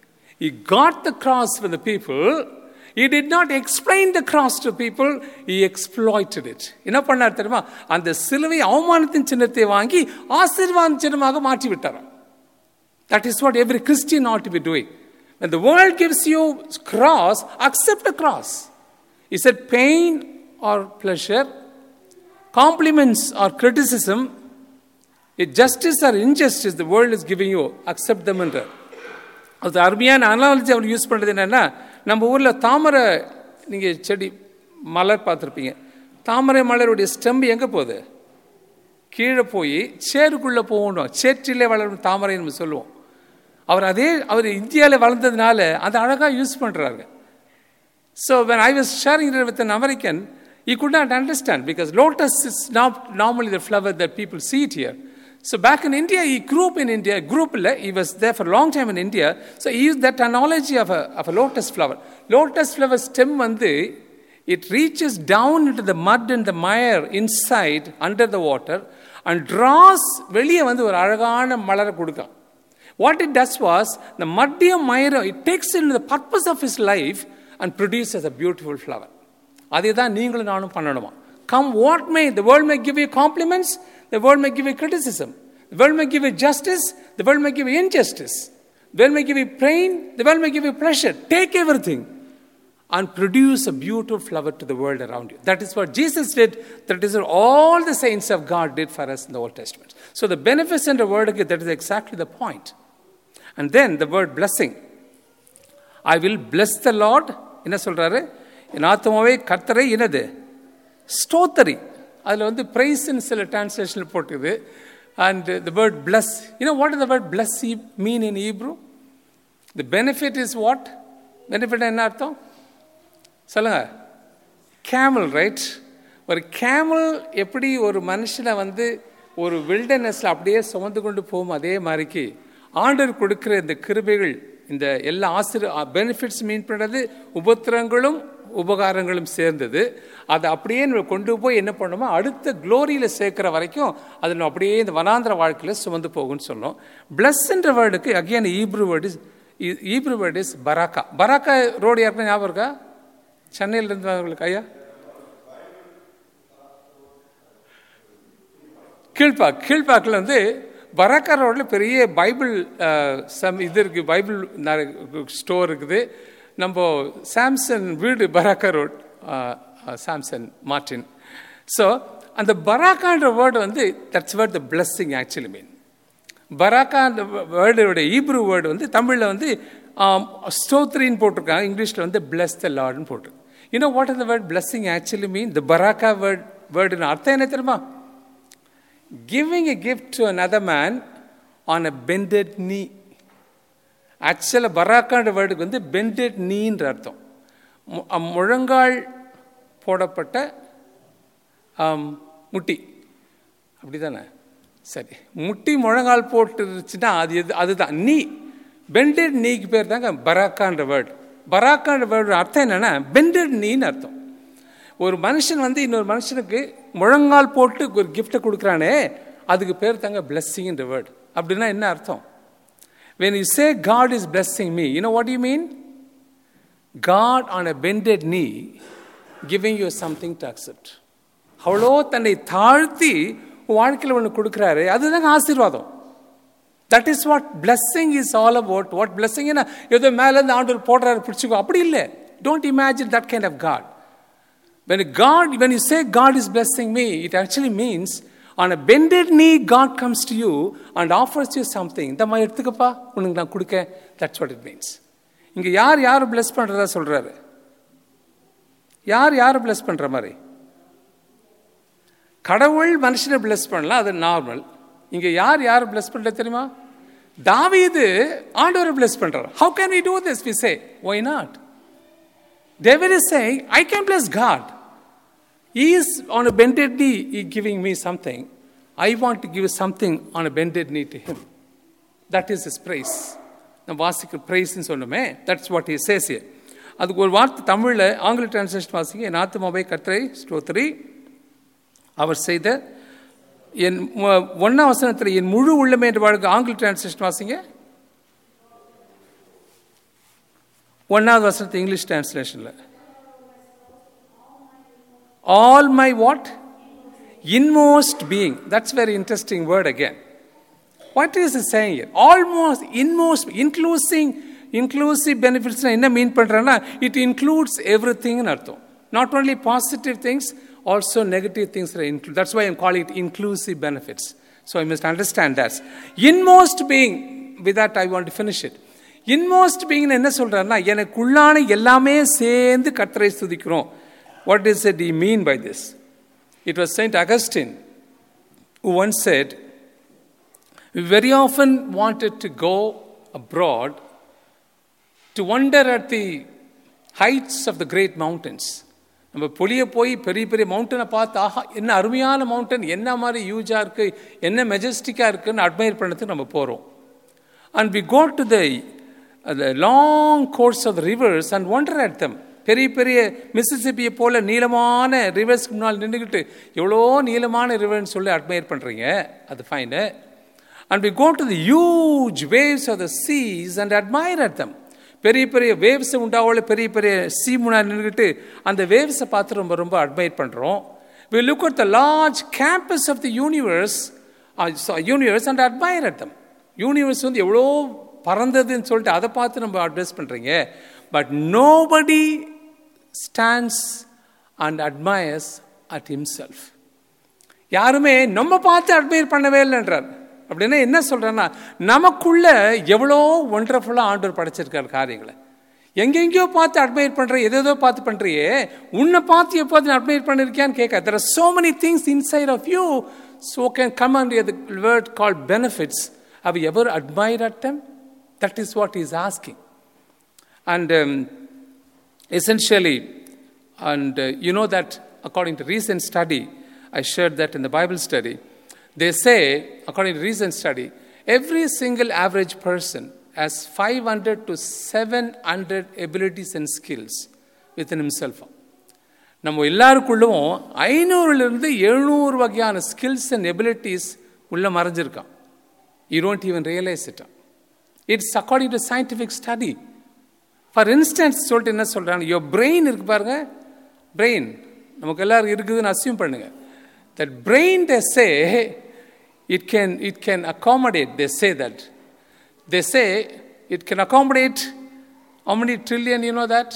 He got the cross for the people. He did not explain the cross to people. He exploited it. என்ன பண்ணார் தெரியுமா அந்த சிலுவை அவமானத்தின் சின்னத்தை வாங்கி ஆசீர்வாத சின்னமாக மாற்றி விட்டாராம் That is what every Christian ought to be doing. When the world gives you cross, accept the cross. He said pain or pleasure, compliments or criticism, if justice or injustice the world is giving you, accept them என்றார் அது அருமையான analogy அவர் use பண்ணுறது என்னென்னா நம்ம ஊரில் தாமரை நீங்கள் செடி மலர் பார்த்துருப்பீங்க தாமரை மலருடைய ஸ்டெம்பு எங்கே போகுது கீழே போய் சேருக்குள்ளே போகணும் சேற்றிலே வளரும் தாமரை நம்ம சொல்லுவோம் அவர் அதே அவர் இந்தியாவில் வளர்ந்ததுனால அதை அழகாக யூஸ் பண்ணுறாரு so when I was sharing with an American he could not understand because lotus is not normally the flower that people see it here. So back in India, he grew up in India, grew up, he was there for a long time in India. So he used that analogy of a, of a lotus flower. Lotus flower stem வந்து it reaches down into the mud and the mire inside under the water and draws வெளியே வந்து ஒரு அழகான மலரை கொடுக்கும் What it does was, the muddy mire, it takes in the purpose of his life and produces a beautiful flower. அதே தான் நீங்களும் நானும் பண்ணணுமா come what may the world may give you compliments the world may give you criticism the world may give you justice the world may give you injustice the world may give you pain the world may give you pressure take everything and produce a beautiful flower to the world around you. That is what Jesus did. That is what all the saints of God did for us in the Old Testament. So the beneficent word, that is exactly the point. And then the word blessing. I will bless the Lord. என்ன சொல்றாரு என் ஆத்மாவே கர்த்தரை என்னது ஸ்தோத்தரி அதில் வந்து ப்ரைஸ்ன்னு சில டிரான்ஸ்லேஷனில் போட்டுக்குது and the word bless you know what is the word bless mean in Hebrew the benefit is what benefit என்ன அர்த்தம் சொல்லுங்க கேமல் ரைட் ஒரு கேமல் எப்படி ஒரு மனுஷனை வந்து ஒரு வில்டர்னஸில் அப்படியே சுமந்து கொண்டு போகும் அதே மாதிரிக்கு ஆண்டர் கொடுக்குற இந்த கிருபைகள் இந்த எல்லா ஆசிரியர் பெனிஃபிட்ஸ் மீன் பண்ணுறது உபத்திரங்களும் உபகாரங்களும் சேர்ந்தது அதை அப்படியே நம்ம கொண்டு போய் என்ன பண்ணோமோ அடுத்த க்ளோரியில் சேர்க்குற வரைக்கும் அது நம்ம அப்படியே இந்த வனாந்திர வாழ்க்கையில் சுமந்து போகும்னு சொன்னோம் பிளஸ்ன்ற வேர்டுக்கு again Hebrew word is Hebrew word is baraka baraka road யாருக்கும் ஞாபகம் இருக்கா சென்னையிலேருந்து வந்தவங்களுக்கு ஐயா கீழ்பாக் கீழ்பாக்கில் வந்து பராக்கா ரோடில் பெரிய பைபிள் சம் இது இருக்குது பைபிள் ஸ்டோர் இருக்குது நம்ம சாம்சன் வீடு baraka road Samson Martin so அந்த பராக்கான்ற வேர்டு வந்து that's word the blessing actually mean baraka அந்த வேர்டோட ஈப்ரூ வேர்டு வந்து தமிழில் வந்து ஸ்தோத்ரின்னு போட்டிருக்காங்க இங்கிலீஷில் வந்து பிளஸ் த லார்டுன்னு போட்டிருக்கு you know what are the word blessing actually mean the baraka word வேர்டுன்னு அர்த்தம் என்ன தெரியுமா giving a gift to another man on a bended knee ஆக்சுவலாக பராக்கான்ற வேர்டுக்கு வந்து பெண்டட் நீன்ற அர்த்தம் முழங்கால் போடப்பட்ட முட்டி அப்படி தானே சரி முட்டி முழங்கால் போட்டுருச்சுன்னா அது எது அதுதான் நீ பெண்டட் நீக்கு பேர் தாங்க பராக்கான்ற வேர்டு பராக்கான்ற வேர்டு அர்த்தம் என்னன்னா பெண்டட் நீன்னு அர்த்தம் ஒரு மனுஷன் வந்து இன்னொரு மனுஷனுக்கு முழங்கால் போட்டு ஒரு கிஃப்டை கொடுக்குறானே அதுக்கு பேர் தாங்க பிளஸ்ஸிங்ன்ற வேர்டு அப்படின்னா என்ன அர்த்தம் when you say God is blessing me, you know what you mean? God on a bended knee giving you something to accept. அவ்வளோ தன்னை தாழ்த்தி வாழ்க்கையில் ஒன்று கொடுக்குறாரு அதுதாங்க ஆசீர்வாதம் that is what blessing is all about what blessing ஏதோ மேலேருந்து ஆண்டவர் போடுறாரு பிடிச்சிக்கோ அப்படி இல்லை don't imagine that kind of God when God when you say God is blessing me it actually means on a bended knee God comes to you and offers you something இந்த மாதிரி எடுத்துக்கப்பா உனக்கு நான் கொடுக்க தட்ஸ் வாட் இட் மீன்ஸ் இங்கே யார் யார் plus பண்ணுறதா சொல்கிறாரு யார் யார் பிளஸ் பண்ணுற மாதிரி கடவுள் மனுஷனை பிளஸ் பண்ணலாம் அது நார்மல் இங்கே யார் யார் பிளஸ் பண்ணுறது தெரியுமா தாவீது ஆண்டவரை பிளஸ் பண்ணுறார் how can we do this we say why not David is saying I can bless God He is on a bended knee, he giving me something. I want to give something on a bended knee to him. That is his praise. நம்ம வாசிக்கிற ப்ரைஸ்ன்னு சொன்னோமே that's what he says அதுக்கு ஒரு வார்த்தை தமிழில் ஆங்கில translation வாசிங்க என் ஆத்மாவை கற்றை ஸ்தோத்திரி அவர் செய்த என் ஒன்னாம் வசனத்தில் என் முழு உள்ளமே என்று வாழ்க்கை ஆங்கில டிரான்ஸ்லேஷன் வாசிங்க ஒன்னாவது வசனத்து இங்கிலீஷ் டிரான்ஸ்லேஷனில் all my what inmost being that's very interesting word again what is is saying almost inmost including inclusive பெனிஃபிட்ஸ்னா என்ன மீன் பண்ணுறேன்னா இட் இன்க்ளூட்ஸ் எவ்ரி திங்னு அர்த்தம் not only positive things also negative things include that's why I'm call it inclusive benefits so I must understand that's inmost being with that I want to finish it inmost பீயிங்னு என்ன சொல்கிறாருன்னா எனக்குள்ளான எல்லாமே சேர்ந்து கத்தரை ஸ்துதிக்கிறோம் what is it he mean by this it was Saint Augustine who once said, We very often wanted to go abroad to wonder at the heights of the great mountains. நம்ம பொலிய போய் பெரிய பெரிய மவுண்டனை பார்த்து ஆஹா என்ன அருமையான மவுண்டன் என்ன மாதிரி யூஜாக இருக்குது என்ன மெஜஸ்டிக்காக இருக்குன்னு அட்மையர் பண்ணதுக்கு நம்ம போகிறோம் and we go to the long course of the rivers and wonder at them பெரிய பெரிய மிசிசிப்பியை போல நீளமான ரிவர்ஸ்க்கு முன்னால் நின்றுக்கிட்டு எவ்வளோ நீளமான ரிவர்னு சொல்லி அட்மையர் பண்ணுறீங்க அது fine and we go to the huge waves of the seas and admire at them பெரிய பெரிய வேவ்ஸ் உண்டாவோல பெரிய பெரிய சீ முன்னாடி நின்றுக்கிட்டு அந்த வேவ்ஸை பார்த்து ரொம்ப ரொம்ப அட்மையர் பண்ணுறோம் we look at the large campus of the universe universe and admire at them universe வந்து எவ்வளோ பறந்ததுன்னு சொல்லிட்டு அதை பார்த்து நம்ம அட்வைஸ் பண்ணுறீங்க but nobody stands and admires at himself யாருமே நம்ம பார்த்து அட்மையர் பண்ணவே இல்லைன்றார் அப்படின்னா என்ன சொல்கிறேன்னா நமக்குள்ள எவ்வளோ ஒண்டர்ஃபுல்லாக ஆண்டவர் படைச்சிருக்கார் காரியங்களை எங்கெங்கேயோ பார்த்து அட்மையர் பண்ணுற எதேதோ பார்த்து பண்ணுறியே உன்னை பார்த்து எப்போது அட்மையர் பண்ணியிருக்கியான்னு கேட்க there are so many things inside of you so can come and the word call benefits have you ever admired at them? That is what he is asking. And um, essentially, and uh, you know that according to recent study, I shared that in the Bible study, they say, according to recent study, every single average person has 500 to 700 abilities and skills within himself. நம்ம எல்லாருக்குள்ளும் ஐநூறுலேருந்து எழுநூறு வகையான skills and abilities உள்ள மறைஞ்சிருக்கான் you don't even realize it. It's according to scientific study. For instance சொல்லிட்டு என்ன சொல்கிறாங்க your brain இருக்கு பாருங்க பிரெயின் நமக்கு எல்லாருக்கும் இருக்குதுன்னு அசியூம் பண்ணுங்க that brain they say it can it can accommodate they say that they say it can accommodate how many trillion you know that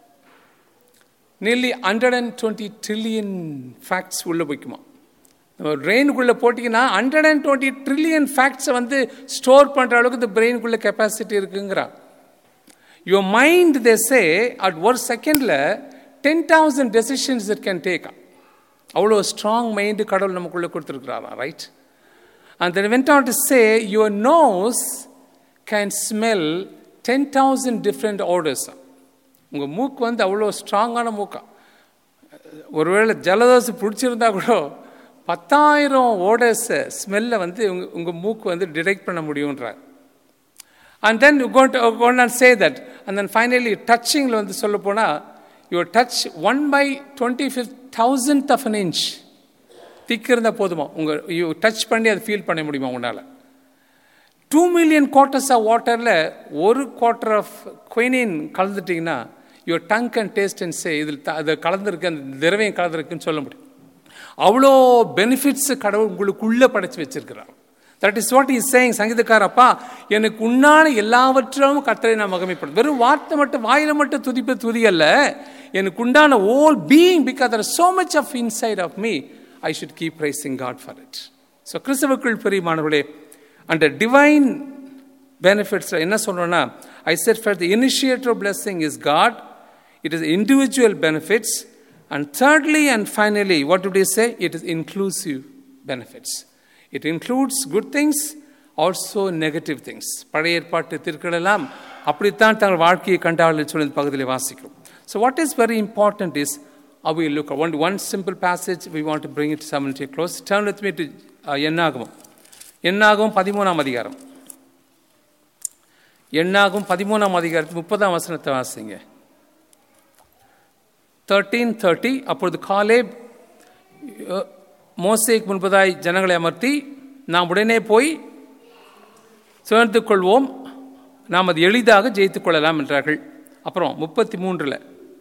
nearly 120 trillion facts உள்ள வைக்குமா பிரெயினுக்குள்ளே போட்டிங்கன்னா ஹண்ட்ரட் அண்ட் டுவெண்ட்டி ட்ரில்லியன் ஃபேக்ட்ஸை வந்து store பண்ணுற அளவுக்கு இந்த பிரெயினுக்குள்ளே கெப்பாசிட்டி இருக்குங்கிறான் your mind they say at ஒரு செகண்டில் ten thousand decisions it can take அவ்வளோ ஸ்ட்ராங் மைண்டு கடவுள் நமக்குள்ளே கொடுத்துருக்குறாராம் right and then went on to say your nose can smell ten thousand different odours உங்கள் மூக்கு வந்து அவ்வளோ ஸ்ட்ராங்கான மூக்கா ஒருவேளை ஜலதோஷம் பிடிச்சிருந்தா கூட பத்தாயிரம் ஓடர்ஸை ஸ்மெல்லை வந்து உங்கள் உங்கள் மூக்கு வந்து டிடெக்ட் பண்ண முடியுன்றார் and then you got gone and say that and then finally டச்சிங்கில் வந்து சொல்ல போனால் your touch one by twenty fifth thousand of an inch thick இருந்தால் போதுமா உங்கள் யூ டச் பண்ணி அதை ஃபீல் பண்ண முடியுமா உங்களால் டூ மில்லியன் குவார்ட்டர்ஸ் ஆஃப் வாட்டரில் ஒரு குவார்ட்டர் ஆஃப் குயினின் கலந்துட்டிங்கன்னா your tongue and taste and say இதில் அது கலந்துருக்கு அந்த திரவியம் கலந்துருக்குன்னு சொல்ல முடியும் அவ்வளோ பெனிஃபிட்ஸ் கடவுள் உங்களுக்குள்ளே படைச்சு வச்சிருக்கிறார் that is what is saying சங்கீதக்காரப்பா எனக்கு உன்னான எல்லாவற்றும் கர்த்தரை நான் மகமைப்படும் வெறும் வார்த்தை மட்டும் வாயில மட்டும் துதிப்ப துதி அல்ல எனக்கு உண்டான whole being because there so much of inside of me I should keep raising God for it so கிறிஸ்தவக்குள் பெரியமானவர்களே அந்த டிவைன் பெனிஃபிட்ஸ் என்ன சொல்றோம்னா I said for the initiative blessing is God it is individual benefits And thirdly and finally, what did he say? It is inclusive benefits. It includes good things, also negative things. பழைய ஏற்பாட்டு திருக்களெல்லாம் அப்படித்தான் தங்கள் வாழ்க்கையை கண்டார்கள் சொல்லி பகுதியில் வாசிக்கிறோம் so what is very important is how look one one simple passage we want to bring it some to close turn with me to என்னாகும் என்னாகும் பதிமூணாம் அதிகாரம் என்னாகும் பதிமூணாம் அதிகாரத்து முப்பதாம் வசனத்தை வாசிங்க தேர்ட்டீன் தேர்ட்டி அப்பொழுது காலே மோசேக்கு முன்பதாய் ஜனங்களை அமர்த்தி நாம் உடனே போய் சுதந்தித்துக் கொள்வோம் நாம் அது எளிதாக ஜெயித்துக் கொள்ளலாம் என்றார்கள் அப்புறம் முப்பத்தி மூன்றில்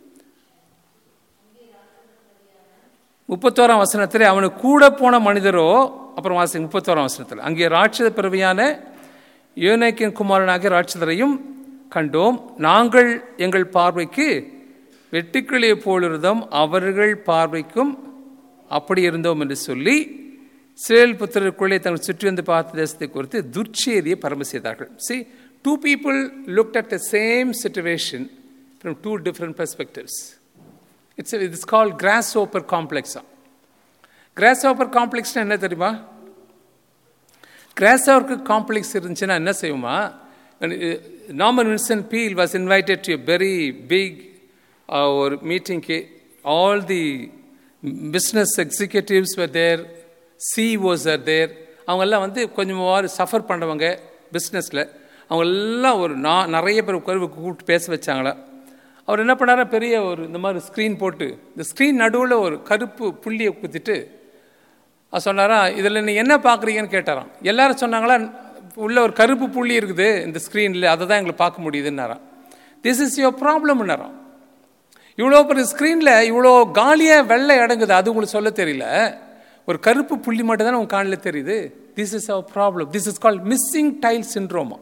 முப்பத்தோராம் வசனத்தில் அவனுக்கு கூட போன மனிதரோ அப்புறம் வாசி முப்பத்தோராம் வசனத்தில் அங்கே ராட்சத பிறவியான யோனேக்கின் குமாரனாகிய ராட்சதரையும் கண்டோம் நாங்கள் எங்கள் பார்வைக்கு வெட்டுக்கிளியை போலிருந்தோம் அவர்கள் பார்வைக்கும் அப்படி இருந்தோம் என்று சொல்லி சிறேல் புத்திரருக்குள்ளே தங்கள் சுற்றி வந்து பார்த்த தேசத்தை குறித்து துர்ச்செய்தியை பரம செய்தார்கள் see two people looked at the same situation from two different perspectives it's it's call grasshopper காம்ப்ளெக்ஸா கிராஸ் ஓப்பர் காம்ப்ளெக்ஸ்னா என்ன தெரியுமா கிராஸ் ஓப்பர் காம்ப்ளெக்ஸ் இருந்துச்சுன்னா என்ன செய்வோமா Norman Vincent Peale was invited to very big ஒரு மீட்டிங்க்கு all the business executives were there CEOs are there அவங்கெல்லாம் வந்து கொஞ்சம் சஃபர் பண்ணுறவங்க பிஸ்னஸில் அவங்கெல்லாம் ஒரு நான் நிறைய பேர் உட்கார்வு கூப்பிட்டு பேச வச்சாங்களா அவர் என்ன பண்ணாரா பெரிய ஒரு இந்த மாதிரி ஸ்க்ரீன் போட்டு இந்த ஸ்க்ரீன் நடுவில் ஒரு கருப்பு புள்ளியை குத்திட்டு அவர் சொன்னாரா இதில் நீ என்ன பார்க்குறீங்கன்னு கேட்டாராம் எல்லாரும் சொன்னாங்களா உள்ள ஒரு கருப்பு புள்ளி இருக்குது இந்த ஸ்க்ரீனில் அதை தான் எங்களுக்கு பார்க்க முடியுதுன்னாராம் திஸ் இஸ் யுவர் ப்ராப்ளம்னாராம் இவ்வளோ பெரிய ஸ்க்ரீனில் இவ்வளோ காலியாக வெள்ளை அடங்குது அது உங்களுக்கு சொல்ல தெரியல ஒரு கருப்பு புள்ளி மட்டும் தானே உங்கள் காணில் தெரியுது this is our problem this is call missing tile சின்ட்ரோமா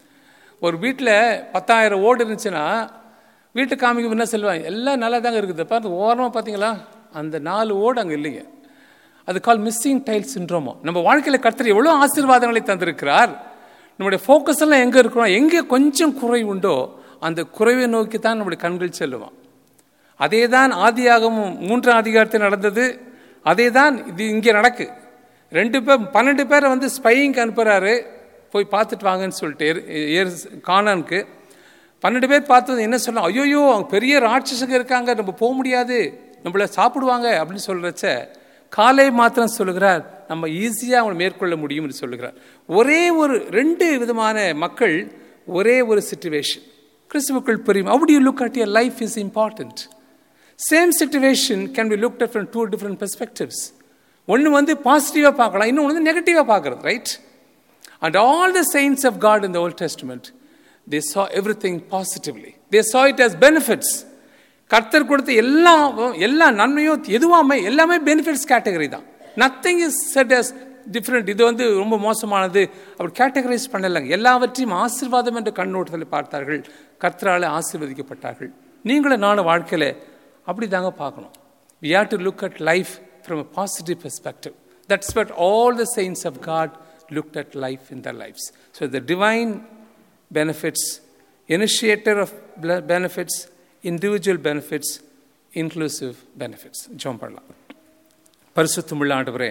ஒரு வீட்டில் பத்தாயிரம் ஓடு இருந்துச்சுன்னா வீட்டு காமிக்க என்ன சொல்லுவாங்க எல்லாம் நல்லா தாங்க இருக்குது பார்த்து ஓரமாக பார்த்தீங்களா அந்த நாலு ஓடு அங்கே இல்லைங்க அது கால் மிஸ்ஸிங் டைல் சின்ட்ரோமோ நம்ம வாழ்க்கையில் கர்த்தர் எவ்வளோ ஆசீர்வாதங்களை தந்திருக்கிறார் நம்முடைய ஃபோக்கஸ் எல்லாம் எங்கே இருக்கிறோம் எங்கே கொஞ்சம் குறை உண்டோ அந்த குறைவை நோக்கி தான் நம்முடைய கண்கள் செல்லுவான் அதே தான் ஆதியாகமும் மூன்றாம் அதிகாரத்தில் நடந்தது அதே தான் இது இங்கே நடக்கு ரெண்டு பேர் பன்னெண்டு பேரை வந்து ஸ்பையிங்க்கு அனுப்புகிறாரு போய் பார்த்துட்டு வாங்கன்னு சொல்லிட்டு ஏர் கானானுக்கு பன்னெண்டு பேர் பார்த்தது என்ன சொல்லலாம் ஐயோயோ அவங்க பெரிய ராட்சசங்க இருக்காங்க நம்ம போக முடியாது நம்மள சாப்பிடுவாங்க அப்படின்னு சொல்கிறச்ச காலை மாத்திரம் சொல்லுகிறார் நம்ம ஈஸியாக அவங்களை மேற்கொள்ள முடியும் என்று சொல்லுகிறார் ஒரே ஒரு ரெண்டு விதமான மக்கள் ஒரே ஒரு சுச்சுவேஷன் கிறிஸ்துவுக்குள் புரியும் how do you look at your life is important same situation can be looked at from two different perspectives ஒன்று வந்து பாசிட்டிவாக பார்க்கலாம் இன்னொன்று வந்து நெகட்டிவாக பார்க்குறது right and all the saints of God in the volt Testament they saw every thing positively they saw it as benefits கர்த்தர் கொடுத்த எல்லா எல்லா நன்மையும் எதுவாமே எல்லாமே பெனிஃபிட்ஸ் கேட்டகரி தான் nothing is set as different இது வந்து ரொம்ப மோசமானது அப்படி கேட்டகரைஸ் பண்ணலைங்க எல்லாவற்றையும் ஆசீர்வாதம் என்ற கண்ணோட்டத்தில் பார்த்தார்கள் கர்த்தரால் ஆசீர்வதிக்கப்பட்டார்கள் நீங்களும் நானும் வாழ்க்கையில் அப்படி தாங்க பார்க்கணும் we have to look at life from a positive perspective that's but all the saints of God looked at life in the lifes so the divine benefits initiator of benefits individual benefits inclusive benefits zoom பண்ணலாம் பரிசுத்தமுள்ள ஆண்டவரே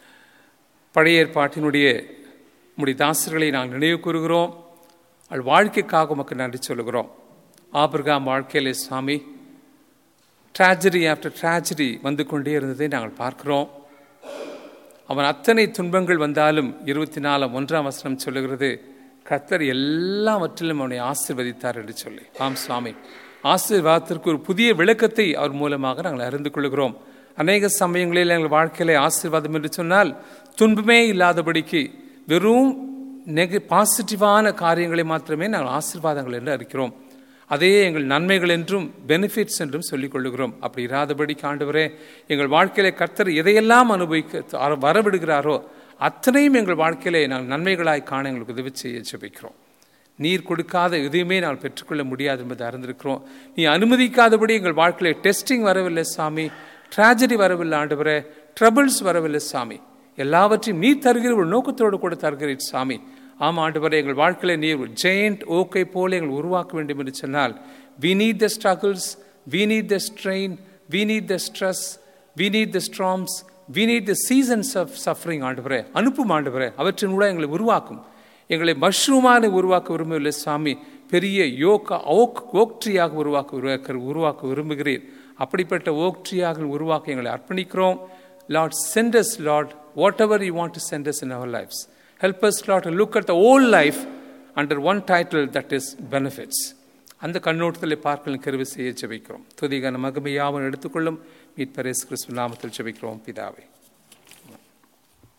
பழைய ஏற்பாட்டினுடைய நம்முடைய தாசர்களை நாங்கள் நினைவு கூறுகிறோம் அவள் வாழ்க்கைக்காக உமக்கு நன்றி சொல்லுகிறோம் ஆபிரகாம் வாழ்க்கையிலே சாமி ட்ராஜடி ஆஃப்டர் ட்ராஜடி வந்து கொண்டே இருந்ததை நாங்கள் பார்க்கிறோம் அவன் அத்தனை துன்பங்கள் வந்தாலும் இருபத்தி நாலாம் ஒன்றாம் வசனம் சொல்லுகிறது கர்த்தர் எல்லாவற்றிலும் அவனை ஆசிர்வதித்தார் என்று சொல்லி ஆம் சுவாமி ஆசீர்வாதத்திற்கு ஒரு புதிய விளக்கத்தை அவர் மூலமாக நாங்கள் அறிந்து கொள்கிறோம் அநேக சமயங்களில் எங்கள் வாழ்க்கையில ஆசீர்வாதம் என்று சொன்னால் துன்பமே இல்லாதபடிக்கு வெறும் நெக பாசிட்டிவான காரியங்களை மாத்திரமே நாங்கள் ஆசீர்வாதங்கள் என்று அறிக்கிறோம் அதையே எங்கள் நன்மைகள் என்றும் பெனிஃபிட்ஸ் என்றும் சொல்லிக் கொள்ளுகிறோம் அப்படி இராதபடி காண்டவரே எங்கள் வாழ்க்கையில கர்த்தர் எதையெல்லாம் அனுபவிக்க வரவிடுகிறாரோ அத்தனையும் எங்கள் வாழ்க்கையிலே நாங்கள் நன்மைகளாய் காண எங்களுக்கு உதவி செய்ய ஜெபிக்கிறோம் நீர் கொடுக்காத எதையுமே நாங்கள் பெற்றுக்கொள்ள முடியாது என்பதை அறிந்திருக்கிறோம் நீ அனுமதிக்காதபடி எங்கள் வாழ்க்கையில டெஸ்டிங் வரவில்லை சாமி ட்ராஜடி வரவில்லை ஆண்டவரே ட்ரபிள்ஸ் வரவில்லை சாமி எல்லாவற்றையும் நீர் தருகிற ஒரு நோக்கத்தோடு கூட தருகிறீர் சாமி ஆம் ஆண்டவரே எங்கள் வாழ்க்கையில நீர் ஒரு ஜெயண்ட் ஓக்கை போல எங்கள் உருவாக்க வேண்டும் என்று சொன்னால் we need the struggles we need the strain we need the stress we need the storms we need the seasons of suffering ஆண்டவரே அனுப்பும் ஆண்டவரே அவற்றின் கூட எங்களை உருவாக்கும் எங்களை மஷ்ரூமான உருவாக்க விரும்பவில்லை சாமி பெரிய யோக ஓக் ஓக்ட்ரியாக உருவாக்க உருவாக்க உருவாக்க விரும்புகிறீர் அப்படிப்பட்ட ஓக்ட்ரியாக உருவாக்க எங்களை அர்ப்பணிக்கிறோம் Lord send us Lord whatever you want to send us in our lifes help us Lord to look at the whole life under one title that is benefits அந்த கண்ணோட்டத்தில் பார்க்கலும் கருவி செய்ய ஜெபிக்கிறோம் துதிகான மகிமையாவும் எடுத்துக்கொள்ளும் மீட்பரேஸ் கிறிஸ்து நாமத்தில் ஜெபிக்கிறோம் பிதாவை